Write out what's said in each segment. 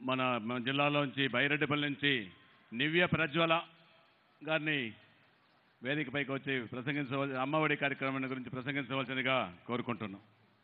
మన మన జిల్లాలోంచి బైరెడ్డిపల్లి నుంచి నివ్య ప్రజ్వల గారిని వేదికపైకి వచ్చి ప్రసంగించవలసి అమ్మఒడి కార్యక్రమం గురించి ప్రసంగించవలసిందిగా కోరుకుంటున్నాం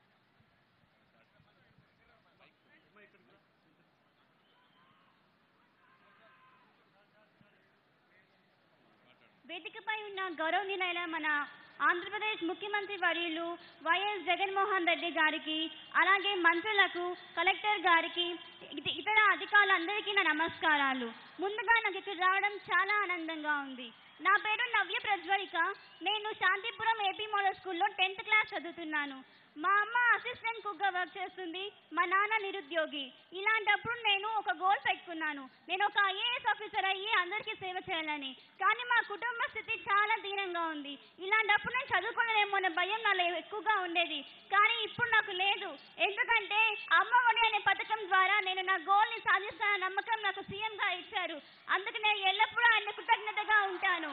వేదికపై ఉన్న గౌరవనీయులైన మన ఆంధ్రప్రదేశ్ ముఖ్యమంత్రి వర్యులు వైఎస్ జగన్మోహన్ రెడ్డి గారికి అలాగే మంత్రులకు కలెక్టర్ గారికి ఇత- ఇతర అధికారులందరికీ నా నమస్కారాలు ముందుగా నాకు ఇక్కడ రావడం చాలా ఆనందంగా ఉంది నా పేరు నవ్య ప్రజ్వలిక నేను శాంతిపురం ఏపీ మోడల్ స్కూల్లో టెన్త్ క్లాస్ చదువుతున్నాను మా అమ్మ అసిస్టెంట్ కుక్గా వర్క్ చేస్తుంది మా నాన్న నిరుద్యోగి ఇలాంటప్పుడు నేను ఒక గోల్ పెట్టుకున్నాను నేను ఒక ఐఏఎస్ ఆఫీసర్ అయ్యి అందరికీ సేవ చేయాలని కానీ మా కుటుంబ స్థితి చాలా దీనంగా ఉంది ఇలాంటప్పుడు నేను చదువుకోలేమో అనే భయం నాలో ఎక్కువగా ఉండేది కానీ ఇప్పుడు నాకు లేదు ఎందుకంటే అమ్మ ఒడి అనే పథకం ద్వారా నేను నా గోల్ని సాధిస్తాన నమ్మకం నాకు సీఎంగా ఇచ్చారు అందుకు నేను ఎల్లప్పుడూ ఆయన కృతజ్ఞతగా ఉంటాను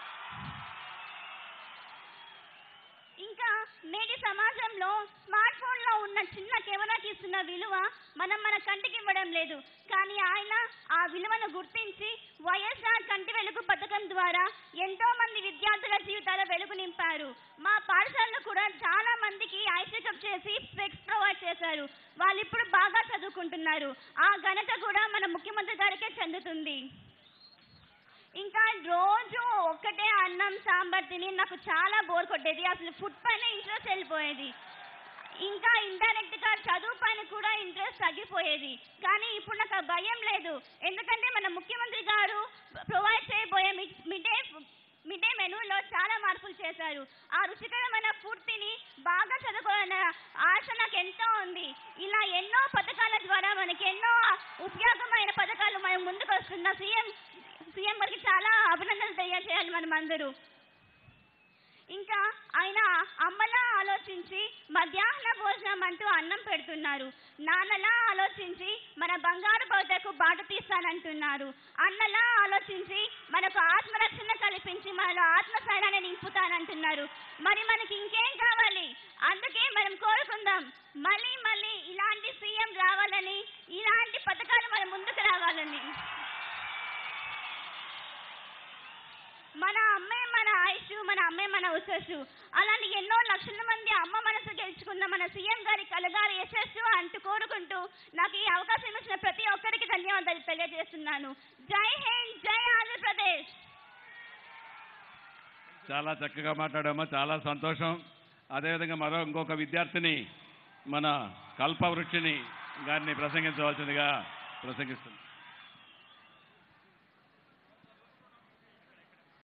ఇంకా నేటి సమాజంలో స్మార్ట్ ఫోన్ లో ఉన్న చిన్న కెమెరాకి ఇస్తున్న విలువ మనం మన కంటికి ఇవ్వడం లేదు కానీ ఆయన ఆ విలువను గుర్తించి వైఎస్ఆర్ కంటి వెలుగు పథకం ద్వారా ఎంతో మంది విద్యార్థుల జీవితాల వెలుగు నింపారు మా పాఠశాలలో కూడా చాలా మందికి ఐ చెకప్ చేసి స్పెక్స్ ప్రొవైడ్ చేశారు వాళ్ళు ఇప్పుడు బాగా చదువుకుంటున్నారు ఆ ఘనత కూడా మన ముఖ్యమంత్రి గారికే చెందుతుంది ఇంకా రోజు ఒక్కటే అన్నం సాంబార్ తిని నాకు చాలా బోర్ కొట్టేది అసలు ఫుడ్ పైన ఇంట్రెస్ట్ వెళ్ళిపోయేది ఇంకా ఇండైరెక్ట్ గా చదువు పైన కూడా ఇంట్రెస్ట్ తగ్గిపోయేది కానీ ఇప్పుడు నాకు ఆ భయం లేదు ఎందుకంటే మన ముఖ్యమంత్రి గారు ప్రొవైడ్ చేయబోయే మిడ్ డే మిడ్ డే మెనూలో చాలా మార్పులు చేశారు ఆ రుచికరమైన ఫుడ్ తిని బాగా చదువుకోవాలన్న ఆశ నాకు ఎంతో ఉంది ఇలా ఎన్నో పథకాల ద్వారా మనకి ఎన్నో ఉపయోగమైన పథకాలు మనం ముందుకు వస్తున్న సీఎం సీఎం గారికి చాలా అభినందనలు తెలియజేయాలి మనం అందరూ ఇంకా ఆయన అమ్మలా ఆలోచించి మధ్యాహ్న భోజనం అంటూ అన్నం పెడుతున్నారు నాన్నలా ఆలోచించి మన బంగారు భవితకు బాట తీస్తానంటున్నారు అన్నలా ఆలోచించి మనకు ఆత్మరక్షణ కల్పించి మనలో ఆత్మస్థైర్యాన్ని నింపుతానంటున్నారు మరి మనకి ఇంకేం కావాలి అందుకే మనం కోరుకుందాం మళ్ళీ మళ్ళీ ఇలాంటి సీఎం రావాలని ఇలాంటి పథకాలు మన ముందుకు రావాలని మన అమ్మే మన ఆయుష్ మన అమ్మే మన ఉషస్సు అలాంటి ఎన్నో లక్షల మంది అమ్మ మనసు గెలుచుకున్న మన సీఎం గారి కలగారి యశస్సు అంటూ కోరుకుంటూ నాకు ఈ అవకాశం ఇచ్చిన ప్రతి ఒక్కరికి ధన్యవాదాలు తెలియజేస్తున్నాను జై హింద్ జై ఆంధ్రప్రదేశ్ చాలా చక్కగా మాట్లాడామా చాలా సంతోషం అదేవిధంగా మరో ఇంకొక విద్యార్థిని మన కల్పవృక్షిని గారిని ప్రసంగించవలసిందిగా ప్రసంగిస్తుంది